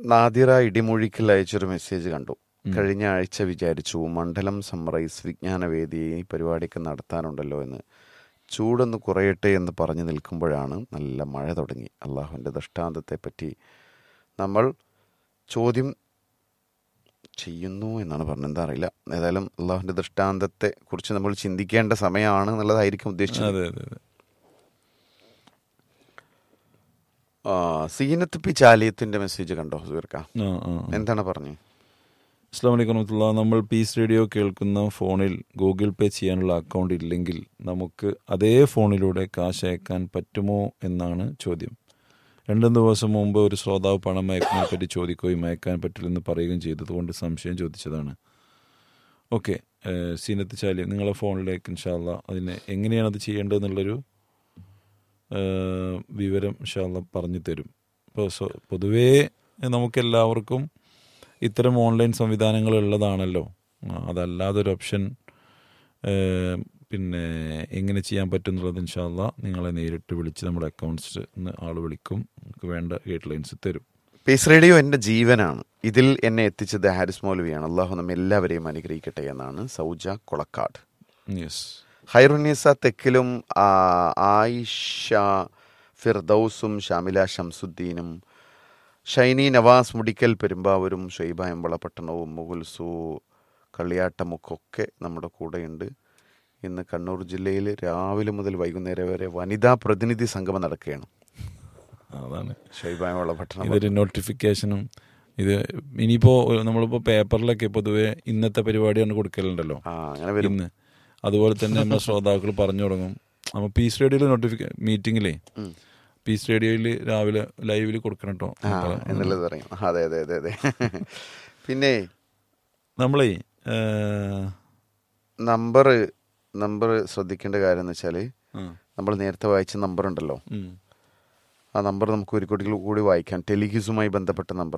Nadira ഇടിമൊഴിക്കൽ അയച്ചൊരു message കണ്ടു കഴിഞ്ഞ ആഴ്ച വിചാരിച്ചു മണ്ഡലം സമ്മറൈസ് വിജ്ഞാനവേദി ഈ പരിപാടിയൊക്കെ നടത്താനുണ്ടല്ലോ എന്ന് ചൂടൊന്ന് കുറയട്ടെ എന്ന് പറഞ്ഞു നിൽക്കുമ്പോഴാണ് നല്ല മഴ തുടങ്ങി അള്ളാഹുവിൻ്റെ ദൃഷ്ടാന്തത്തെ പറ്റി നമ്മൾ ചോദ്യം ചെയ്യുന്നു എന്നാണ് പറഞ്ഞത് എന്താ അറിയില്ല ഏതായാലും അള്ളാഹുവിൻ്റെ ദൃഷ്ടാന്തത്തെ കുറിച്ച് നമ്മൾ ചിന്തിക്കേണ്ട സമയമാണ് എന്നുള്ളതായിരിക്കും ഉദ്ദേശിച്ചത് അതെ അതെ അതെ ആ, സീനത്ത് പി ചാലിയത്തിൻ്റെ മെസ്സേജ് കണ്ടോ സുഹൃക്ക ആ ആ ആ. എന്താണ് പറഞ്ഞു അസ്സാം വലൈക്കും വറഹമത്തുള്ള നമ്മൾ പീസ് റേഡിയോ കേൾക്കുന്ന ഫോണിൽ ഗൂഗിൾ പേ ചെയ്യാനുള്ള അക്കൗണ്ട് ഇല്ലെങ്കിൽ നമുക്ക് അതേ ഫോണിലൂടെ കാശ് അയക്കാൻ പറ്റുമോ എന്നാണ് ചോദ്യം രണ്ടു ദിവസം മുമ്പ് ഒരു ശ്രോതാവ് പണം അയക്കുന്നതിനെ പറ്റി ചോദിക്കുകയും അയക്കാൻ പറ്റില്ലെന്ന് പറയുകയും ചെയ്തതുകൊണ്ട് സംശയം ചോദിച്ചതാണ് ഓക്കെ സീനത്ത് ചാലി നിങ്ങളെ ഫോണിലേക്ക് ഇൻഷാല്ല അതിന് എങ്ങനെയാണ് അത് ചെയ്യേണ്ടതെന്നുള്ളൊരു ഏഹ്, വിവരം ഇൻഷാല്ല പറഞ്ഞു തരും ഇപ്പോൾ പൊതുവേ നമുക്കെല്ലാവർക്കും ഇത്തരം ഓൺലൈൻ സംവിധാനങ്ങൾ ഉള്ളതാണല്ലോ ആ, അതല്ലാതെ ഒരു ഓപ്ഷൻ ഏഹ്, പിന്നെ എങ്ങനെ ചെയ്യാൻ പറ്റും എന്നുള്ളത് ഇൻഷാല്ല നിങ്ങളെ നേരിട്ട് വിളിച്ച് നമ്മുടെ അക്കൗണ്ട്സ് ആൾ വിളിക്കും നമുക്ക് വേണ്ട ഗൈഡ് ലൈൻസ് തരും പീസ് റേഡിയോ എൻ്റെ ജീവനാണ് ഇതിൽ എന്നെ എത്തിച്ചത് ഹാരിസ് മൗലവിയാണ് അള്ളാഹു നമ്മെ എല്ലാവരെയും അനുഗ്രഹിക്കട്ടെ എന്നാണ് സൗജ കൊളക്കാട് യെസ് ഹൈറുന്നീസ തെക്കിലും ആ, ആയിഷ ഫിർദൌസും ഷാമില ഷംസുദ്ദീനും ഷൈനി നവാസ് മുടിക്കൽ പെരുമ്പാവൂരും ഷെയ്ബ എമ്പളപട്ടണവും മുകുൽസു കളിയാട്ടമുക്കൊക്കെ നമ്മുടെ കൂടെയുണ്ട് ഇന്ന് കണ്ണൂർ ജില്ലയിൽ രാവിലെ മുതൽ വൈകുന്നേരം വരെ വനിതാ പ്രതിനിധി സംഗമം നടക്കുകയാണ് അതാണ് ഷെയ്ബ എമ്പളപട്ടണം ഇതൊരു നോട്ടിഫിക്കേഷനും ഇത് ഇനിയിപ്പോൾ നമ്മളിപ്പോൾ പേപ്പറിലൊക്കെ പൊതുവെ ഇന്നത്തെ പരിപാടിയാണ് കൊടുക്കലുണ്ടല്ലോ ആ അങ്ങനെ വരും ഇന്ന് അതുപോലെ തന്നെ നമ്മുടെ ശ്രോതാക്കൾ പറഞ്ഞു തുടങ്ങും നമ്മൾ പീസ് റേഡിയോയിൽ നോട്ടിഫിക്ക മീറ്റിങ്ങിലേ ഉം. പീസ് റേഡിയോയിൽ രാവിലെ ലൈവിൽ കൊടുക്കണം കേട്ടോ ആ എന്നുള്ളത് പറയും അതെ അതെ അതെ അതെ പിന്നെ നമ്മളേ ഏഹ്, നമ്പർ നമ്പർ ശ്രദ്ധിക്കേണ്ട കാര്യം എന്ന് വെച്ചാൽ ആ, നമ്മൾ നേരത്തെ വായിച്ച നമ്പർ ഉണ്ടല്ലോ ഉം, ആ നമ്പർ നമുക്ക് ഒരു കൂടി കൂടി വായിക്കാം ടെലിഗ്യൂസുമായി ബന്ധപ്പെട്ട നമ്പർ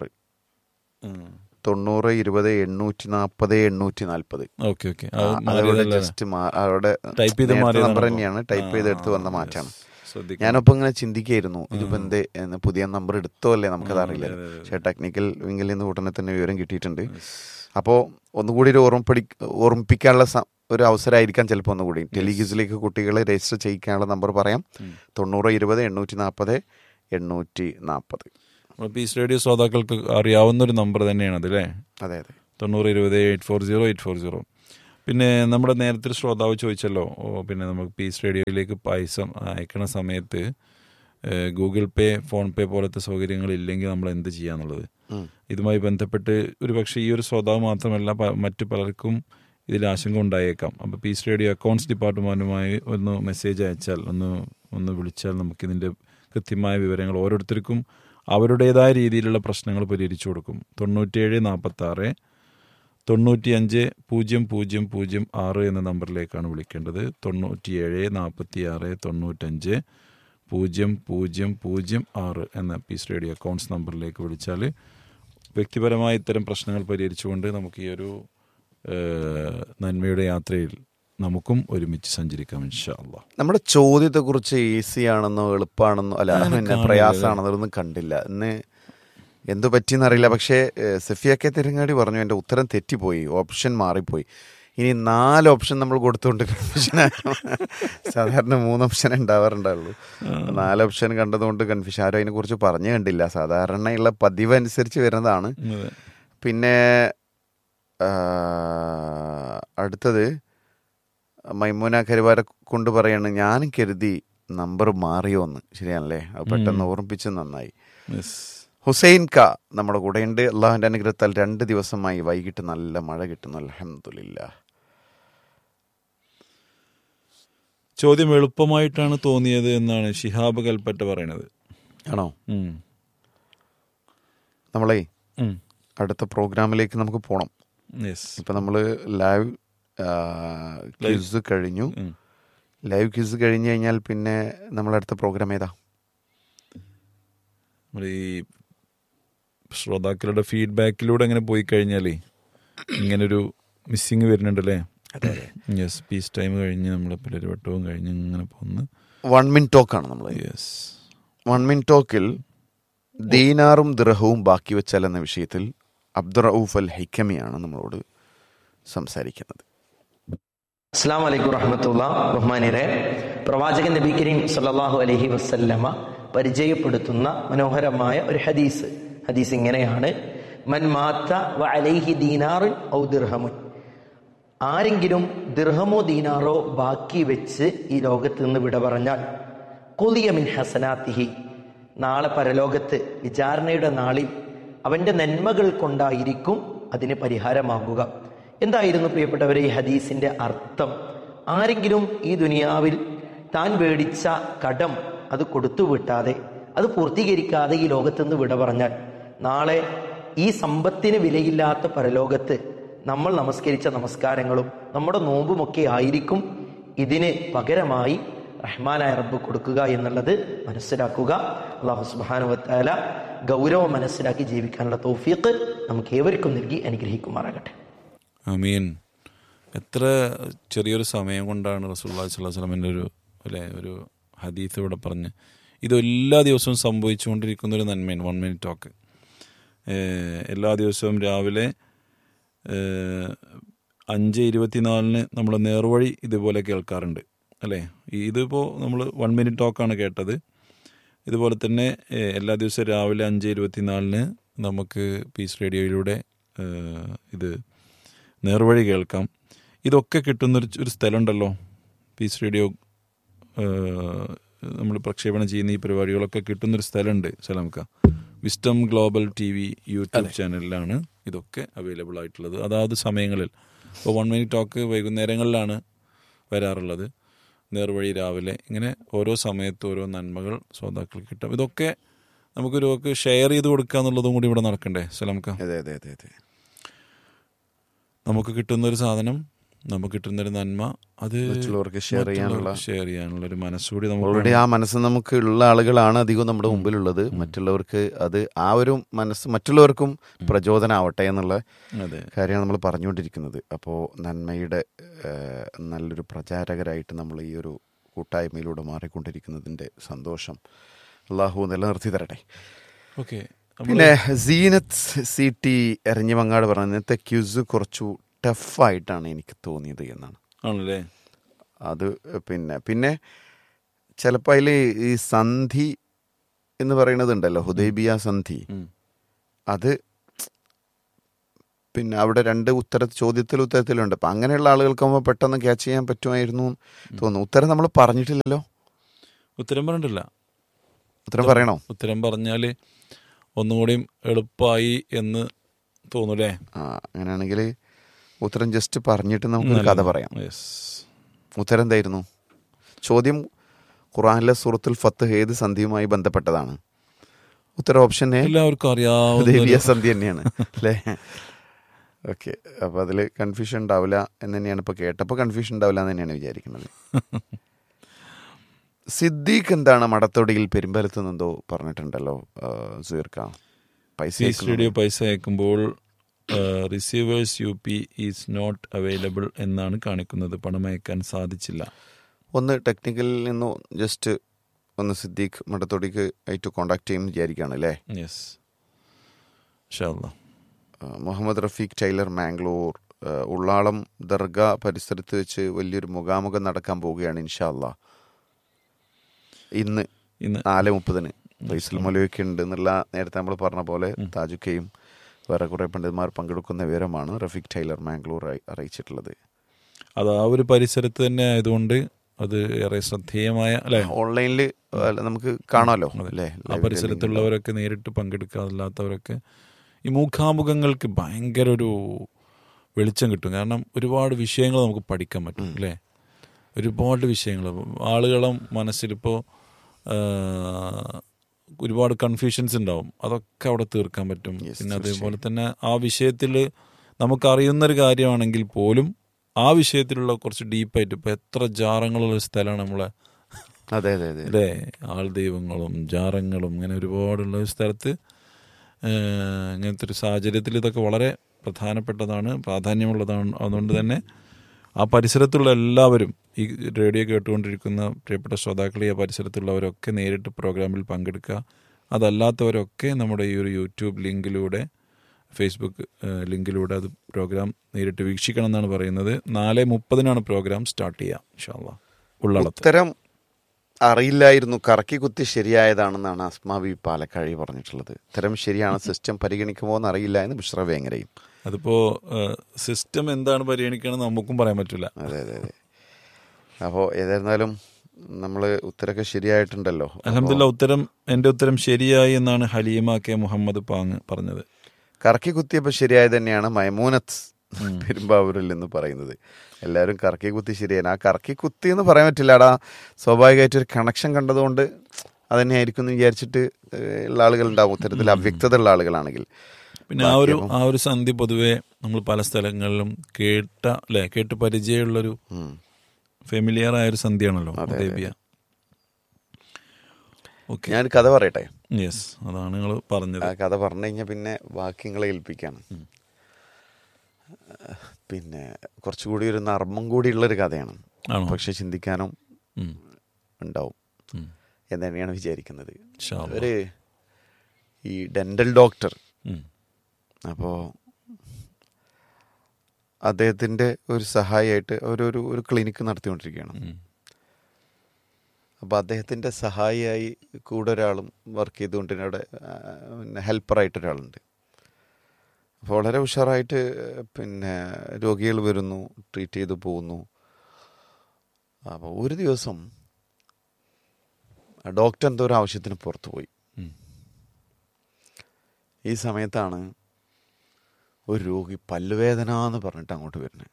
ഉം. തൊണ്ണൂറ് ഇരുപത് എണ്ണൂറ്റി നാൽപ്പത് എണ്ണൂറ്റി നാൽപ്പത് ഓക്കെ ഓക്കെ അത് അതവിടെ മാറിയതല്ലേ? ജസ്റ്റ് അവിടെ ടൈപ്പ് ചെയ്ത് നേരത്തെ മാറിയതാണോ? നമ്പർ തന്നെയാണ് ടൈപ്പ് ആ, ചെയ്തെടുത്ത് വന്ന മാറ്റാണ് ശ്രദ്ധിക്കണം. ഞാനപ്പോൾ ഇങ്ങനെ ചിന്തിക്കായിരുന്നു ഇതിപ്പോ എന്തേ എന്ന് പുതിയ നമ്പർ എടുത്തോ അല്ലേ നമുക്കത് അറിയില്ല അതെ, അതെ, പക്ഷേ ടെക്നിക്കൽ വിങ്ങിൽ നിന്ന് ഉടനെ തന്നെ വിവരം കിട്ടിയിട്ടുണ്ട് അപ്പോൾ ഒന്നുകൂടി ഒരു ഓർമ്മപ്പടി ഓർമ്മിപ്പിക്കാനുള്ള സ- ഒരു അവസരമായിരിക്കാം ചിലപ്പോൾ ഒന്നുകൂടി ടെലിഗ്യൂസിലേക്ക് കുട്ടികളെ രജിസ്റ്റർ ചെയ്യിക്കാനുള്ള നമ്പർ പറയാം ഉം. തൊണ്ണൂറ് ഇരുപത് എണ്ണൂറ്റി നാൽപ്പത് എണ്ണൂറ്റി നാൽപ്പത് നമ്മുടെ പീസ് റേഡിയോ ശ്രോതാക്കൾക്ക് അറിയാവുന്ന ഒരു നമ്പർ തന്നെയാണ് അത് അല്ലേ അതെ അതെ തൊണ്ണൂറ് ഇരുപത് eight four zero eight four zero പിന്നെ നമ്മുടെ നേരത്തെ ഒരു ശ്രോതാവ് ചോദിച്ചല്ലോ ഓ പിന്നെ നമുക്ക് പീസ് റേഡിയോയിലേക്ക് പൈസ അയക്കണ സമയത്ത് ഏഹ്, ഗൂഗിൾ പേ ഫോൺ പേ പോലത്തെ സൗകര്യങ്ങൾ ഇല്ലെങ്കിൽ നമ്മൾ എന്ത് ചെയ്യാന്നുള്ളത് ഉം. ഇതുമായി ബന്ധപ്പെട്ട് ഒരു പക്ഷേ ഈ ഒരു ശ്രോതാവ് മാത്രമല്ല പ- മറ്റു പലർക്കും ഇതിൽ ആശങ്ക ഉണ്ടായേക്കാം അപ്പോൾ പീസ് റേഡിയോ അക്കൗണ്ട്സ് ഡിപ്പാർട്ട്മെൻറ്റുമായി ഒന്ന് മെസ്സേജ് അയച്ചാൽ ഒന്ന് ഒന്ന് വിളിച്ചാൽ നമുക്കിതിൻ്റെ കൃത്യമായ വിവരങ്ങൾ ഓരോരുത്തർക്കും അവരുടേതായ രീതിയിലുള്ള പ്രശ്നങ്ങൾ പരിഹരിച്ചു കൊടുക്കും തൊണ്ണൂറ്റിയേഴ് നാൽപ്പത്താറ് തൊണ്ണൂറ്റിയഞ്ച് പൂജ്യം പൂജ്യം പൂജ്യം ആറ് എന്ന നമ്പറിലേക്കാണ് വിളിക്കേണ്ടത് തൊണ്ണൂറ്റിയേഴ് നാൽപ്പത്തി ആറ് തൊണ്ണൂറ്റഞ്ച് പൂജ്യം പൂജ്യം പൂജ്യം ആറ് എന്ന പീസ് റേഡിയോ അക്കൗണ്ട്സ് നമ്പറിലേക്ക് വിളിച്ചാൽ വ്യക്തിപരമായ ഇത്തരം പ്രശ്നങ്ങൾ പരിഹരിച്ചുകൊണ്ട് നമുക്ക് ഈ ഒരു ഏഹ്, നന്മയുടെ യാത്രയിൽ നമുക്കും ഒരുമിച്ച് സഞ്ചരിക്കാം ഇൻഷാ അള്ളാ നമ്മുടെ ചോദ്യത്തെക്കുറിച്ച് ഈസി ആണെന്നോ എളുപ്പമാണെന്നോ അല്ല അങ്ങനെ പിന്നെ കാണില്ല, പ്രയാസമാണെന്നോ ഒന്നും കണ്ടില്ല ഇന്ന് എന്തു പറ്റിയെന്നറിയില്ല പക്ഷേ ഏഹ്, സഫിയൊക്കെ തിരങ്ങാടി പറഞ്ഞു എൻ്റെ ഉത്തരം തെറ്റിപ്പോയി ഓപ്ഷൻ മാറിപ്പോയി ഇനി നാല് ഓപ്ഷൻ നമ്മൾ കൊടുത്തുകൊണ്ട് കൺഫ്യൂഷൻ സാധാരണ മൂന്ന് ഓപ്ഷൻ ഉണ്ടാവാറുണ്ടാവുള്ളൂ നാല് ഓപ്ഷൻ കണ്ടതുകൊണ്ട് കൺഫ്യൂഷൻ ആരും അതിനെക്കുറിച്ച് പറഞ്ഞു കണ്ടില്ല സാധാരണയുള്ള പതിവ് അനുസരിച്ച് വരുന്നതാണ് അതെ. പിന്നെ ആ, അടുത്തത് മൈമൂന കരുവാര കൊണ്ട് പറയാണ് ഞാനും കരുതി നമ്പർ മാറിയോ എന്ന് ശരിയാണല്ലേ അത് പെട്ടെന്ന് ഓർമ്മിപ്പിച്ച് നന്നായി Yes. ഹുസൈൻ ക നമ്മുടെ കൂടെയുണ്ട് അള്ളാഹുവിൻ്റെ അനുഗ്രഹത്താൽ രണ്ട് ദിവസമായി വൈകിട്ട് നല്ല മഴ കിട്ടുന്നു അലഹമില്ല ചോദ്യം എളുപ്പമായിട്ടാണ് തോന്നിയത് എന്നാണ് ഷിഹാബ് കൽപ്പറ്റ പറയണത് ആണോ ഉം. നമ്മളെ ഉം. അടുത്ത പ്രോഗ്രാമിലേക്ക് നമുക്ക് പോകണം Yes. ഇപ്പം നമ്മൾ ലൈവ് ക്വിസ് കഴിഞ്ഞു ഉം. ലൈവ് ക്വിസ് കഴിഞ്ഞ് കഴിഞ്ഞാൽ പിന്നെ നമ്മൾ അടുത്ത പ്രോഗ്രാം ഏതാ നമ്മുടെ ഈ ശ്രോതാക്കളുടെ ഫീഡ്ബാക്കിലൂടെ അങ്ങനെ പോയി കഴിഞ്ഞാലേ ഇങ്ങനൊരു മിസ്സിങ് വരുന്നുണ്ടല്ലേ യെസ് പീസ് ടൈം കഴിഞ്ഞ് നമ്മൾ പുലരുവട്ടവും കഴിഞ്ഞ് ഇങ്ങനെ പോന്ന് വൺ മിൻ ടോക്കാണ് നമ്മൾ യെസ് വൺ മിൻ ടോക്കിൽ ദീനാറും ദിർഹവും ബാക്കി വെച്ചാൽ എന്ന വിഷയത്തിൽ അബ്ദുറൌഫ് അൽ ഹൈക്കമിയാണ് നമ്മളോട് സംസാരിക്കുന്നത് അസ്സാം വലൈക്കും റഹമത്തുള്ള ബഹ്മാനിരെ പ്രവാചകൻ നബി കരീം സല്ലല്ലാഹു അലൈഹി വസല്ലമ പരിചയപ്പെടുത്തുന്ന മനോഹരമായ ഒരു ഹദീസ് ഹദീസ് ഇങ്ങനെയാണ് മൻ മാത്ത വ അലൈഹി ദീനാറുൻ ഔ ദിർഹമുൻ ആരെങ്കിലും ദിർഹമോ ദീനാറോ ബാക്കി വെച്ച് ഈ ലോകത്ത് നിന്ന് വിട പറഞ്ഞാൽ കുലിയ മിൻ ഹസനാത്തിഹി നാളെ പരലോകത്ത് വിചാരണയുടെ നാളിൽ അവന്റെ നന്മകൾ കൊണ്ടായിരിക്കും അതിന് പരിഹാരമാകുക എന്തായിരുന്നു പ്രിയപ്പെട്ടവരെ ഈ ഹദീസിന്റെ അർത്ഥം ആരെങ്കിലും ഈ ദുനിയാവിൽ താൻ മേടിച്ച കടം അത് കൊടുത്തു വിട്ടാതെ അത് പൂർത്തീകരിക്കാതെ ഈ ലോകത്തുനിന്ന് വിട പറഞ്ഞാൽ നാളെ ഈ സമ്പത്തിന് വിലയില്ലാത്ത പരലോകത്ത് നമ്മൾ നമസ്കരിച്ച നമസ്കാരങ്ങളും നമ്മുടെ നോമ്പുമൊക്കെ ആയിരിക്കും ഇതിന് പകരമായി റഹ്മാനായ റബ്ബ് കൊടുക്കുക എന്നുള്ളത് മനസ്സിലാക്കുക അള്ളാഹു സുബാനുവത്താല ഗൗരവം മനസ്സിലാക്കി ജീവിക്കാനുള്ള തൗഫീഖ് നമുക്ക് ഏവർക്കും നൽകി അനുഗ്രഹിക്കുമാറാകട്ടെ അമീൻ എത്ര ചെറിയൊരു സമയം കൊണ്ടാണ് റസൂല്ലാ സ്വലമിൻ്റെ ഒരു അല്ലെ ഒരു ഹദീസ് ഇവിടെ പറഞ്ഞ് ഇത് എല്ലാ ദിവസവും സംഭവിച്ചുകൊണ്ടിരിക്കുന്ന ഒരു നന്മയാണ് വൺ മിനിറ്റ് ടോക്ക് എല്ലാ ദിവസവും രാവിലെ ഏഹ്, അഞ്ച് ഇരുപത്തിനാലിന് നമ്മൾ നേർവഴി ഇതുപോലെ കേൾക്കാറുണ്ട് അല്ലേ ഈ- ഇതിപ്പോൾ നമ്മൾ വൺ മിനിറ്റ് ടോക്കാണ് കേട്ടത് ഇതുപോലെ തന്നെ ഏഹ്, എല്ലാ ദിവസവും രാവിലെ അഞ്ച് ഇരുപത്തിനാലിന് നമുക്ക് പീസ് റേഡിയോയിലൂടെ ഏഹ്, ഇത് നേർവഴി കേൾക്കാം ഇതൊക്കെ കിട്ടുന്നൊരു ഒരു സ്ഥലമുണ്ടല്ലോ പീസ് റേഡിയോ നമ്മൾ പ്രക്ഷേപണം ചെയ്യുന്ന ഈ പരിപാടികളൊക്കെ കിട്ടുന്നൊരു സ്ഥലമുണ്ട് സലാംക്ക wisdom global T V YouTube ചാനലിലാണ് ഇതൊക്കെ അവൈലബിൾ ആയിട്ടുള്ളത് അതാത് സമയങ്ങളിൽ ഇപ്പോൾ വൺ മിനിറ്റ് ടോക്ക് വൈകുന്നേരങ്ങളിലാണ് വരാറുള്ളത് നേർവഴി രാവിലെ ഇങ്ങനെ ഓരോ സമയത്ത് ഓരോ നന്മകൾ ശ്രോതാക്കൾക്ക് കിട്ടും ഇതൊക്കെ നമുക്കൊരു ഷെയർ ചെയ്ത് കൊടുക്കുക എന്നുള്ളതും കൂടി ഇവിടെ നടക്കണ്ടേ സലാംക്ക അതെ അതെ അതെ അതെ നമുക്ക് കിട്ടുന്ന ഒരു സാധനം നമുക്ക് കിട്ടുന്ന ഒരു നന്മ അത് മറ്റുള്ളവർക്ക് ഷെയർ ചെയ്യാനുള്ള ഷെയർ ചെയ്യാനുള്ള ഒരു മനസ്സുകൂടി നമുക്ക് ഓൾറെഡി ആ മനസ്സ് നമുക്ക് ഉള്ള ആളുകളാണ് അധികം നമ്മുടെ മുമ്പിലുള്ളത് മറ്റുള്ളവർക്ക് അത് ആ ഒരു മനസ്സ് മറ്റുള്ളവർക്കും പ്രചോദനമാവട്ടെ എന്നുള്ള അതെ കാര്യമാണ് നമ്മൾ പറഞ്ഞുകൊണ്ടിരിക്കുന്നത് അപ്പോൾ നന്മയുടെ ഏഹ്, നല്ലൊരു പ്രചാരകരായിട്ട് നമ്മൾ ഈ ഒരു കൂട്ടായ്മയിലൂടെ മാറിക്കൊണ്ടിരിക്കുന്നതിൻ്റെ സന്തോഷം അള്ളാഹു നിലനിർത്തി തരട്ടെ ഓക്കെ പിന്നെ സീനത്ത് സി ടി എറിഞ്ഞിമങ്ങാട് പറഞ്ഞ ഇന്നത്തെ ക്യൂസ് കുറച്ചു ടഫായിട്ടാണ് എനിക്ക് തോന്നിയത് എന്നാണ് ആണല്ലേ അത് പിന്നെ പിന്നെ ചിലപ്പോൾ അതിൽ ഈ സന്ധി എന്ന് പറയുന്നതുണ്ടല്ലോ ഹുദൈബിയ സന്ധി ഉം. അത് പിന്നെ അവിടെ രണ്ട് ഉത്തര ചോദ്യത്തിൽ ഉത്തരത്തിലുണ്ട് അപ്പം അങ്ങനെയുള്ള ആളുകൾക്കാകുമ്പോൾ പെട്ടെന്ന് ക്യാച്ച് ചെയ്യാൻ പറ്റുമായിരുന്നു എന്ന് തോന്നുന്നു ഉത്തരം നമ്മൾ പറഞ്ഞിട്ടില്ലല്ലോ ഉത്തരം പറഞ്ഞിട്ടില്ല ഉത്തരം പറയണോ ഉത്തരം പറഞ്ഞാൽ ഒന്നുകൂടിയും എളുപ്പമായി എന്ന് തോന്നൂലേ ആ അങ്ങനെയാണെങ്കിൽ ഉത്തരം ജസ്റ്റ് പറഞ്ഞിട്ട് നമുക്ക് കഥ പറയാം യെസ് ഉത്തരം എന്തായിരുന്നു ചോദ്യം ഖുറാനിലെ സൂറത്തുൽ ഫത്ത് ഏത് സന്ധിയുമായി ബന്ധപ്പെട്ടതാണ് ഉത്തരം ഓപ്ഷൻ എ എല്ലാവർക്കും അറിയാവുന്ന ദേവിയ സന്ധി തന്നെയാണ് അല്ലേ ഓക്കെ അപ്പോൾ അതിൽ കൺഫ്യൂഷൻ ഉണ്ടാവില്ല എന്ന് തന്നെയാണ് ഇപ്പോൾ കേട്ടപ്പോൾ കൺഫ്യൂഷൻ ഉണ്ടാവില്ല എന്ന് തന്നെയാണ് വിചാരിക്കുന്നത് സിദ്ദീഖ് എന്താണ് മടത്തൊടിയിൽ പെരുമ്പലത്ത് നിന്നെന്തോ പറഞ്ഞിട്ടുണ്ടല്ലോ സുഹൃക്ക പൈസ പീസ് അയക്കുന്നു. റേഡിയോ പൈസ അയക്കുമ്പോൾ receivers U P is not available എന്നാണ് കാണിക്കുന്നത് പണം അയക്കാൻ സാധിച്ചില്ല ഒന്ന് ടെക്നിക്കലിൽ നിന്ന് ജസ്റ്റ് ഒന്ന് സിദ്ദീഖ് മടത്തൊടിക്ക് ആയിട്ട് കോണ്ടാക്ട് ചെയ്യുമെന്ന് വിചാരിക്കുകയാണ് അല്ലേ യെസ് ഷാല്ല ആ, മുഹമ്മദ് റഫീഖ് ടൈലർ മാംഗ്ലൂർ ആ, ഉള്ളാളം ദർഗ പരിസരത്ത് വെച്ച് വലിയൊരു മുഖാമുഖം നടക്കാൻ പോവുകയാണ് ഇൻഷാല്ല ഇന്ന് ഇന്ന് നാല് മുപ്പതിന് ഫൈസൽ മൊലയൊക്കെ ഉണ്ട് എന്നുള്ള നേരത്തെ നമ്മൾ പറഞ്ഞ പോലെ താജുക്കയും വേറെ കുറേ പണ്ഡിതന്മാർ പങ്കെടുക്കുന്ന വിവരമാണ് റഫീഖ് ടൈലർ മാംഗ്ലൂർ അറി- അറിയിച്ചിട്ടുള്ളത് അത് ആ ഒരു പരിസരത്ത് തന്നെ ആയതുകൊണ്ട് അത് ഏറെ ശ്രദ്ധേയമായ അല്ലെ ഓൺലൈനിൽ നമുക്ക് കാണാമല്ലോ അല്ലേ ആ പരിസരത്തുള്ളവരൊക്കെ നേരിട്ട് പങ്കെടുക്കാറില്ലാത്തവരൊക്കെ ഈ മുഖാമുഖങ്ങൾക്ക് ഭയങ്കര ഒരു വെളിച്ചം കിട്ടും കാരണം ഒരുപാട് വിഷയങ്ങൾ നമുക്ക് പഠിക്കാൻ പറ്റും അല്ലേ ഒരുപാട് വിഷയങ്ങൾ ആളുകളെ മനസ്സിലിപ്പോൾ ഒരുപാട് കൺഫ്യൂഷൻസ് ഉണ്ടാവും അതൊക്കെ അവിടെ തീർക്കാൻ പറ്റും Yes, പിന്നെ അതേപോലെ തന്നെ ആ വിഷയത്തിൽ നമുക്കറിയുന്നൊരു കാര്യമാണെങ്കിൽ പോലും ആ വിഷയത്തിലുള്ള കുറച്ച് ഡീപ്പായിട്ട് ഇപ്പം എത്ര ജാറങ്ങളുള്ള ഒരു സ്ഥലമാണ് നമ്മളെ അതെ അതെ അതെ അല്ലേ ആൾ ദൈവങ്ങളും ജാറങ്ങളും ഇങ്ങനെ ഒരുപാടുള്ള ഒരു സ്ഥലത്ത് ഏഹ്, ഇങ്ങനത്തെ ഒരു സാഹചര്യത്തിൽ ഇതൊക്കെ വളരെ പ്രധാനപ്പെട്ടതാണ് പ്രാധാന്യമുള്ളതാണ് അതുകൊണ്ട് തന്നെ ആ പരിസരത്തുള്ള എല്ലാവരും ഈ റേഡിയോ കേട്ടുകൊണ്ടിരിക്കുന്ന പ്രിയപ്പെട്ട ശ്രോതാക്കളെ ആ പരിസരത്തുള്ളവരൊക്കെ നേരിട്ട് പ്രോഗ്രാമിൽ പങ്കെടുക്കുക അതല്ലാത്തവരൊക്കെ നമ്മുടെ ഈ ഒരു യൂട്യൂബ് ലിങ്കിലൂടെ ഫേസ്ബുക്ക് ഏഹ്, ലിങ്കിലൂടെ അത് പ്രോഗ്രാം നേരിട്ട് വീക്ഷിക്കണം എന്നാണ് പറയുന്നത് നാല് മുപ്പതിനാണ് പ്രോഗ്രാം സ്റ്റാർട്ട് ചെയ്യുക ഇൻഷാല്ല ഉള്ളളത്ത് ഉത്തരം അറിയില്ലായിരുന്നു കറക്കി കുത്തി ശരിയായതാണെന്നാണ് അസ്മാബി പാലക്കാഴി പറഞ്ഞിട്ടുള്ളത് ഉത്തരം ശരിയാണ് സിസ്റ്റം പരിഗണിക്കുമോ എന്ന് അറിയില്ല എന്ന് ബുഷ്ര വേങ്ങരയും അതിപ്പോ സിസ്റ്റം എന്താണ് പരിഗണിക്കണമെന്ന് നമുക്കും പറയാൻ പറ്റില്ല അതെ അതെ അതെ അപ്പോൾ ഏതായിരുന്നാലും നമ്മൾ ഉത്തരമൊക്കെ ശരിയായിട്ടുണ്ടല്ലോ അലഹമില്ല ഉത്തരം എൻ്റെ ഉത്തരം ശരിയായി എന്നാണ് ഹലീമ കെ മുഹമ്മദ് പാങ് പറഞ്ഞത് കറക്കി കുത്തിയപ്പോൾ ശരിയായത് തന്നെയാണ് മൈമൂനത്ത് പെരുമ്പാവൂരിൽ നിന്ന് പറയുന്നത് എല്ലാവരും കറക്കി കുത്തി ശരിയാണ് ആ കറക്കി കുത്തി എന്ന് പറയാൻ പറ്റില്ലടാ സ്വാഭാവികമായിട്ട് ഒരു കണക്ഷൻ കണ്ടതുകൊണ്ട് അതന്നെയായിരിക്കും എന്ന് വിചാരിച്ചിട്ട് ഏഹ്, ഉള്ള ആളുകളുണ്ടാവും ഇത്തരത്തിൽ അവ്യക്തത ഉള്ള ആളുകളാണെങ്കിൽ പിന്നെ ആ ഒരു ആ ഒരു സന്ധി പൊതുവെ നമ്മൾ പല സ്ഥലങ്ങളിലും കേട്ട അല്ലെ കേട്ട് പരിചയമുള്ളൊരു ഉം. ഫെമിലിയർ ആയ ഒരു സന്ധിയാണല്ലോ ഉദയബിയ ഓക്കെ ഞാൻ കഥ പറയട്ടെ യെസ് അതാണ് നിങ്ങൾ പറഞ്ഞത് ആ കഥ പറഞ്ഞു കഴിഞ്ഞാൽ പിന്നെ ബാക്കി നിങ്ങളെ ഏൽപ്പിക്കാണ് പിന്നെ കുറച്ചുകൂടി ഒരു നർമ്മം കൂടിയുള്ളൊരു കഥയാണ് ആണോ പക്ഷെ ചിന്തിക്കാനും ഉം. ഉണ്ടാവും ഉം. എന്ന് തന്നെയാണ് വിചാരിക്കുന്നത് ഇൻഷാ അല്ലാ. ഒരു ഈ ഡെന്റൽ ഡോക്ടർ ഉം. അപ്പോൾ അദ്ദേഹത്തിൻ്റെ ഒരു സഹായിയായിട്ട് അവരൊരു ഒരു ക്ലിനിക്ക് നടത്തിക്കൊണ്ടിരിക്കുകയാണ് ഉം. അപ്പോൾ അദ്ദേഹത്തിൻ്റെ സഹായിയായി കൂടെ ഒരാളും വർക്ക് ചെയ്തുകൊണ്ട് അവിടെ ആ, പിന്നെ ഹെൽപ്പറായിട്ട് ഒരാളുണ്ട് അപ്പോൾ വളരെ ഉഷാറായിട്ട് പിന്നെ രോഗികൾ വരുന്നു ട്രീറ്റ് ചെയ്ത് പോകുന്നു അപ്പോൾ ഒരു ദിവസം ആ ഡോക്ടർ എന്തോ ഒരു ആവശ്യത്തിന് പുറത്തു പോയി ഉം. ഈ സമയത്താണ് ഒരു രോഗി പല്ലുവേദന എന്ന് പറഞ്ഞിട്ട് അങ്ങോട്ട് വരുന്നത്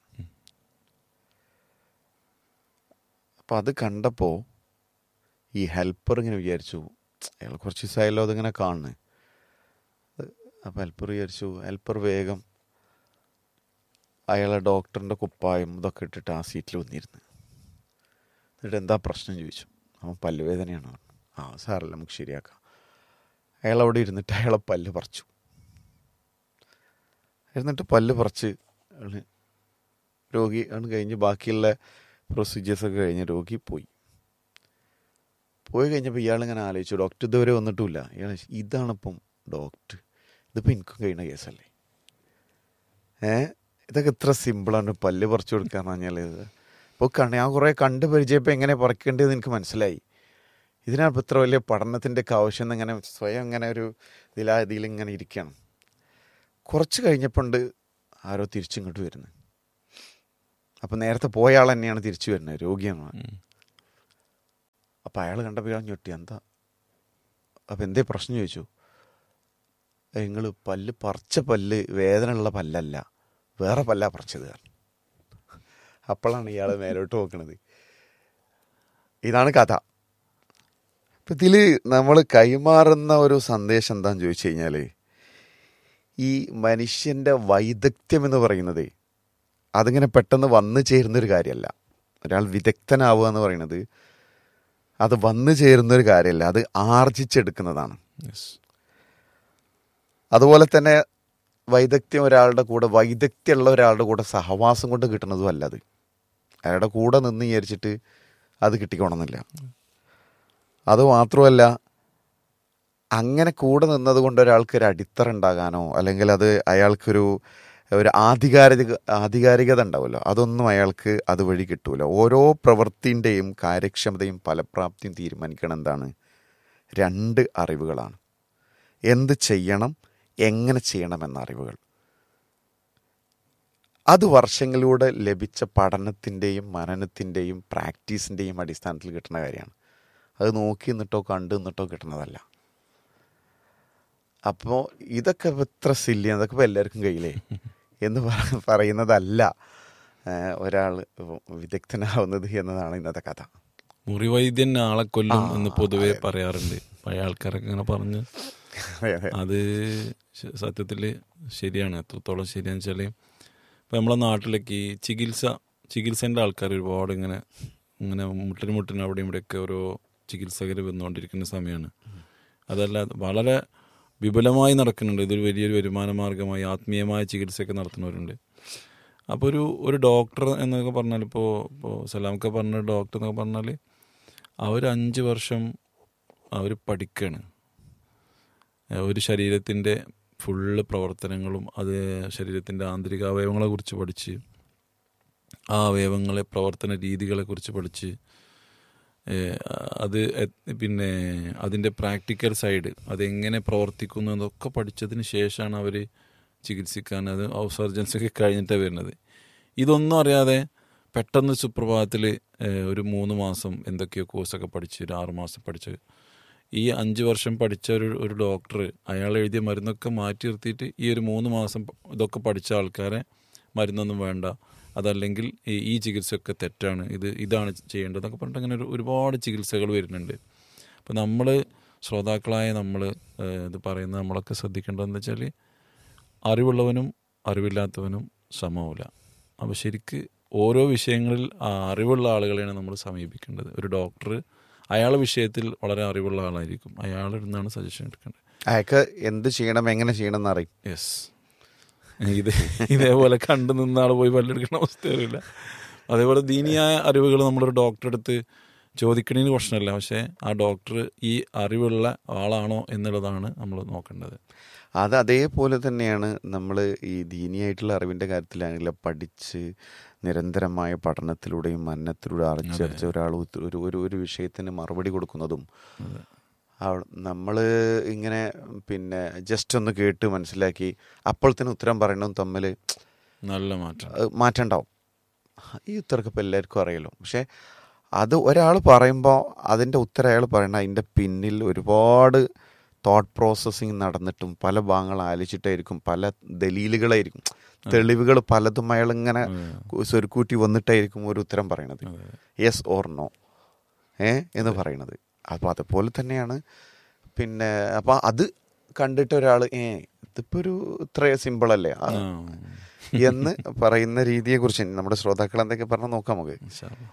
അപ്പം അത് കണ്ടപ്പോൾ ഈ ഹെൽപ്പർ ഇങ്ങനെ വിചാരിച്ചു അയാൾ കുറച്ച് ദിവസമായല്ലോ അതിങ്ങനെ കാണുന്നത് അപ്പം ഹെൽപ്പർ വിചാരിച്ചു ഹെൽപ്പർ വേഗം അയാളെ ഡോക്ടറിൻ്റെ കുപ്പായം ഇതൊക്കെ ഇട്ടിട്ട് ആ സീറ്റിൽ വന്നിരുന്നു എന്നിട്ട് എന്താ പ്രശ്നം ചോദിച്ചു അവൻ പല്ലുവേദനയാണ് പറഞ്ഞു ആ സാറല്ല നമുക്ക് ശരിയാക്കാം അയാൾ അവിടെ ഇരുന്നിട്ട് അയാളെ പല്ല് പറിച്ചു എന്നിട്ട് പല്ല് പറിച്ച് ആണ് രോഗി ആണ് കഴിഞ്ഞ് ബാക്കിയുള്ള പ്രൊസീജിയേഴ്സൊക്കെ കഴിഞ്ഞ് രോഗി പോയി പോയി കഴിഞ്ഞപ്പോൾ ഇയാളിങ്ങനെ ആലോചിച്ചു ഡോക്ടർ ഇതുവരെ വന്നിട്ടുമില്ല ഇയാൾ ഇതാണിപ്പം ഡോക്ടർ ഇതിപ്പോൾ എനിക്കും കഴിയുന്ന കേസല്ലേ ഏ ഇതൊക്കെ ഇത്ര സിമ്പിളാണ് പല്ല് പറിച്ചു കൊടുക്കാന്ന് പറഞ്ഞാൽ ഇത് ഇപ്പോൾ കണ്ട് ഞാൻ കുറേ കണ്ട് പരിചയപ്പോൾ എങ്ങനെ പറിക്കേണ്ടതെന്ന് എനിക്ക് മനസ്സിലായി ഇതിനാണ് ഇത്ര വലിയ പഠനത്തിൻ്റെ ഒക്കെ ആവശ്യം എന്നിങ്ങനെ സ്വയം ഇങ്ങനെ ഒരു ഇതിലാ ഇതിലിങ്ങനെ ഇരിക്കണം കുറച്ച് കഴിഞ്ഞപ്പോണ്ട് ആരോ തിരിച്ചിങ്ങോട്ട് വരുന്നത് അപ്പം നേരത്തെ പോയ ആൾ തന്നെയാണ് തിരിച്ചു വരുന്നത് രോഗിയാണ് ഉം. അപ്പം അയാൾ കണ്ടപ്പോൾ ഇയാൾ ഞെട്ടി എന്താ അപ്പം എന്തേ പ്രശ്നം ചോദിച്ചു നിങ്ങൾ പല്ല് പറിച്ച പല്ല് വേദനയുള്ള പല്ലല്ല വേറെ പല്ലാ പറിച്ചത് കാരണം അപ്പോഴാണ് ഇയാൾ മേലോട്ട് നോക്കണത് ഇതാണ് കഥ അപ്പം ഇതിൽ നമ്മൾ കൈമാറുന്ന ഒരു സന്ദേശം എന്താണെന്ന് ചോദിച്ചു കഴിഞ്ഞാൽ ഈ മനുഷ്യൻ്റെ വൈദഗ്ധ്യം എന്ന് പറയുന്നത് അതിങ്ങനെ പെട്ടെന്ന് വന്നു ചേരുന്നൊരു കാര്യമല്ല ഒരാൾ വിദഗ്ധനാവുക എന്ന് പറയുന്നത് അത് വന്നു ചേരുന്നൊരു കാര്യമല്ല അത് ആർജിച്ചെടുക്കുന്നതാണ് യെസ് അതുപോലെ തന്നെ വൈദഗ്ധ്യം ഒരാളുടെ കൂടെ വൈദഗ്ധ്യമുള്ള ഒരാളുടെ കൂടെ സഹവാസം കൊണ്ട് കിട്ടുന്നതും അല്ല അത് അയാളുടെ കൂടെ നിന്ന് വിചാരിച്ചിട്ട് അത് കിട്ടിക്കോണമെന്നില്ല അത് മാത്രമല്ല അങ്ങനെ കൂടെ നിന്നത് കൊണ്ട് ഒരാൾക്ക് ഒരു അടിത്തറ ഉണ്ടാകാനോ അല്ലെങ്കിൽ അത് അയാൾക്കൊരു ഒരു ആധികാരിക ആധികാരികത ഉണ്ടാവുമല്ലോ അതൊന്നും അയാൾക്ക് അതുവഴി കിട്ടൂല ഓരോ പ്രവൃത്തിൻ്റെയും കാര്യക്ഷമതയും ഫലപ്രാപ്തിയും തീരുമാനിക്കണം എന്താണ് രണ്ട് അറിവുകളാണ് എന്ത് ചെയ്യണം എങ്ങനെ ചെയ്യണം എന്ന അറിവുകൾ അത് വർഷങ്ങളിലൂടെ ലഭിച്ച പഠനത്തിൻ്റെയും മനനത്തിൻ്റെയും പ്രാക്ടീസിൻ്റെയും അടിസ്ഥാനത്തിൽ കിട്ടുന്ന കാര്യമാണ് അത് നോക്കി നിന്നിട്ടോ കണ്ടു നിന്നിട്ടോ കിട്ടുന്നതല്ല അപ്പോൾ ഇതൊക്കെ ഇപ്പൊ ഇത്ര സില്ലിയാണ് അതൊക്കെ ഇപ്പോൾ എല്ലാവർക്കും കയ്യിലേ എന്ന് പറ- പറയുന്നതല്ല ഒരാൾ വിദഗ്ധനാവുന്നത് എന്നതാണ് ഇന്നത്തെ കഥ മുറിവൈദ്യൻ ആളെ കൊല്ലും എന്ന് പൊതുവെ പറയാറുണ്ട് പഴയ ആൾക്കാരൊക്കെ ഇങ്ങനെ പറഞ്ഞ് അതെ അതെ അത് ശ- സത്യത്തില് ശരിയാണ് എത്രത്തോളം ശരിയാന്ന് വെച്ചാല് ഇപ്പൊ നമ്മളെ നാട്ടിലേക്ക് ഈ ചികിത്സ ചികിത്സേൻ്റെ ആൾക്കാർ ഒരുപാട് ഇങ്ങനെ ഇങ്ങനെ മുട്ടിന് മുട്ടിന് അവിടെ ഇവിടെയൊക്കെ ഓരോ ചികിത്സകർ വന്നുകൊണ്ടിരിക്കുന്ന സമയമാണ് അതല്ല വളരെ വിപുലമായി നടക്കുന്നുണ്ട് ഇതൊരു വലിയൊരു വരുമാന മാർഗമായി ആത്മീയമായ ചികിത്സയൊക്കെ നടത്തുന്നവരുണ്ട് അപ്പോൾ ഒരു ഒരു ഡോക്ടർ എന്നൊക്കെ പറഞ്ഞാൽ ഇപ്പോൾ ഇപ്പോൾ സലാമൊക്കെ പറഞ്ഞ ഡോക്ടർ എന്നൊക്കെ പറഞ്ഞാൽ അവർ അഞ്ച് വർഷം അവർ പഠിക്കുകയാണ് ഏഹ് ഒരു ശരീരത്തിൻ്റെ ഫുള്ള് പ്രവർത്തനങ്ങളും അത് ശരീരത്തിൻ്റെ ആന്തരിക അവയവങ്ങളെ കുറിച്ച് പഠിച്ച് ആ അവയവങ്ങളെ പ്രവർത്തന രീതികളെ കുറിച്ച് പഠിച്ച് ഏഹ് അത് എ- പിന്നെ അതിൻ്റെ പ്രാക്ടിക്കൽ സൈഡ് അതെങ്ങനെ പ്രവർത്തിക്കുന്നു എന്നൊക്കെ പഠിച്ചതിന് ശേഷമാണ് അവർ ചികിത്സിക്കാൻ അത് സർജൻസ് ഒക്കെ കഴിഞ്ഞിട്ടാണ് വരുന്നത് ഇതൊന്നും അറിയാതെ പെട്ടെന്ന് സുപ്രഭാതത്തിൽ ഒരു മൂന്ന് മാസം എന്തൊക്കെയോ കോഴ്സൊക്കെ പഠിച്ച് ഒരു ആറ് മാസം പഠിച്ച് ഈ അഞ്ച് വർഷം പഠിച്ച ഒരു ഒരു ഡോക്ടർ അയാൾ എഴുതിയ മരുന്നൊക്കെ മാറ്റി നിർത്തിയിട്ട് ഈ ഒരു മൂന്ന് മാസം ഇതൊക്കെ പഠിച്ച ആൾക്കാരെ മരുന്നൊന്നും വേണ്ട അതല്ലെങ്കിൽ ഈ ഈ ചികിത്സയൊക്കെ തെറ്റാണ് ഇത് ഇതാണ് ചെയ്യേണ്ടതെന്നൊക്കെ പറഞ്ഞിട്ട് അങ്ങനെ ഒരു ഒരുപാട് ചികിത്സകൾ വരുന്നുണ്ട് അപ്പോൾ നമ്മൾ ശ്രോതാക്കളായ നമ്മൾ ഇത് പറയുന്നത് നമ്മളൊക്കെ ശ്രദ്ധിക്കേണ്ടതെന്ന് വെച്ചാൽ അറിവുള്ളവനും അറിവില്ലാത്തവനും സമമില്ല അപ്പോൾ ശരിക്ക് ഓരോ വിഷയങ്ങളിൽ ആ അറിവുള്ള ആളുകളെയാണ് നമ്മൾ സമീപിക്കേണ്ടത് ഒരു ഡോക്ടർ അയാളെ വിഷയത്തിൽ വളരെ അറിവുള്ള ആളായിരിക്കും അയാളിൽ നിന്നാണ് സജഷൻ എടുക്കേണ്ടത് അയാൾക്ക് എന്ത് ചെയ്യണം എങ്ങനെ ചെയ്യണം എന്നറിയും യെസ് ഇത് ഇതേപോലെ കണ്ടു നിന്ന ആൾ പോയി പല്ലെടുക്കുന്ന അവസ്ഥ വരില്ല അതേപോലെ ദീനിയായ അറിവുകൾ നമ്മളൊരു ഡോക്ടറെ അടുത്ത് ചോദിക്കണതിന് പ്രശ്നമല്ല പക്ഷേ ആ ഡോക്ടർ ഈ അറിവുള്ള ആളാണോ എന്നുള്ളതാണ് നമ്മൾ നോക്കേണ്ടത് അത് അതേപോലെ തന്നെയാണ് നമ്മൾ ഈ ദീനിയായിട്ടുള്ള അറിവിൻ്റെ കാര്യത്തിലാണെങ്കിലും പഠിച്ച് നിരന്തരമായ പഠനത്തിലൂടെയും മന്നത്തിലൂടെ അറച്ചടിച്ച ഒരാൾ ഉത്ത- ഒരു ഒരു ഒരു വിഷയത്തിന് മറുപടി കൊടുക്കുന്നതും നമ്മൾ ഇങ്ങനെ പിന്നെ ജസ്റ്റ് ഒന്ന് കേട്ട് മനസ്സിലാക്കി അപ്പോൾ തന്നെ ഉത്തരം പറയണതും തമ്മിൽ നല്ല മാറ്റം മാറ്റം ഉണ്ടാവും ഈ ഉത്തരമൊക്കെ ഇപ്പോൾ എല്ലാവർക്കും അറിയാലോ പക്ഷേ അത് ഒരാൾ പറയുമ്പോൾ അതിൻ്റെ ഉത്തരം അയാൾ പറയണ അതിൻ്റെ പിന്നിൽ ഒരുപാട് തോട്ട് പ്രോസസ്സിങ് നടന്നിട്ടും പല ഭാഗങ്ങൾ ആലോചിച്ചിട്ടായിരിക്കും പല ദലീലുകളായിരിക്കും തെളിവുകൾ പലതും അയാൾ ഇങ്ങനെ സ്വരുക്കൂട്ടി വന്നിട്ടായിരിക്കും ഒരു ഉത്തരം പറയണത് യെസ് ഓർ നോ ഏ എന്ന് പറയണത് അപ്പോൾ അതുപോലെ തന്നെയാണ് പിന്നെ അപ്പോൾ അത് കണ്ടിട്ട് ഒരാൾ ഏ ഇതിപ്പോൾ ഒരു ഇത്ര സിമ്പിളല്ലേ ആ, ആ. എന്ന് പറയുന്ന രീതിയെ കുറിച്ച് നമ്മുടെ ശ്രോതാക്കൾ എന്തൊക്കെ പറഞ്ഞാൽ നോക്കാം നമുക്ക് ഇൻഷാ അല്ലാ.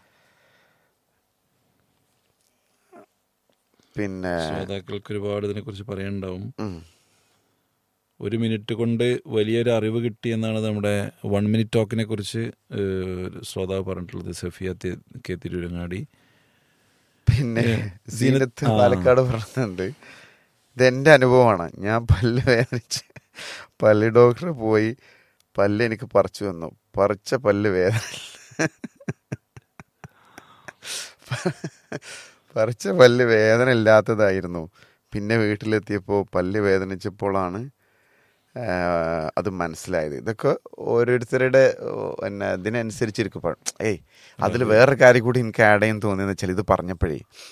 പിന്നെ ശ്രോതാക്കൾക്ക് ഒരുപാട് ഇതിനെക്കുറിച്ച് പറയാനുണ്ടാവും ഉം. ഒരു മിനിറ്റ് കൊണ്ട് വലിയൊരു അറിവ് കിട്ടി എന്നാണ് നമ്മുടെ വൺ മിനിറ്റ് ടോക്കിനെ കുറിച്ച് ഏഹ്, ഒരു ശ്രോതാവ് പറഞ്ഞിട്ടുള്ളത് സഫിയ തെ- കെ തിരുവരങ്ങാടി പിന്നെ ഏ, സീനത്ത് ആ. പാലക്കാട് പറഞ്ഞിട്ടുണ്ട് ഇത് എൻ്റെ അനുഭവമാണ് ഞാൻ പല്ല് വേദനിച്ച് പല്ല് ഡോക്ടറെ പോയി പല്ല് എനിക്ക് പറിച്ചു വന്നു പറിച്ച പല്ല് വേദന പറിച്ച പല്ല് വേദന ഇല്ലാത്തതായിരുന്നു പിന്നെ വീട്ടിലെത്തിയപ്പോൾ പല്ല് വേദനിച്ചപ്പോഴാണ് ആ, അത് മനസ്സിലായത് ഇതൊക്കെ ഓരോരുത്തരുടെ ഓ, പിന്നെ ഇതിനനുസരിച്ചിരിക്കും പ- ഏയ് അതിൽ വേറൊരു കാര്യം കൂടി എനിക്ക് ആഡ് ചെയ്യാൻ തോന്നിയെന്ന് വെച്ചാൽ ഇത് പറഞ്ഞപ്പോഴേ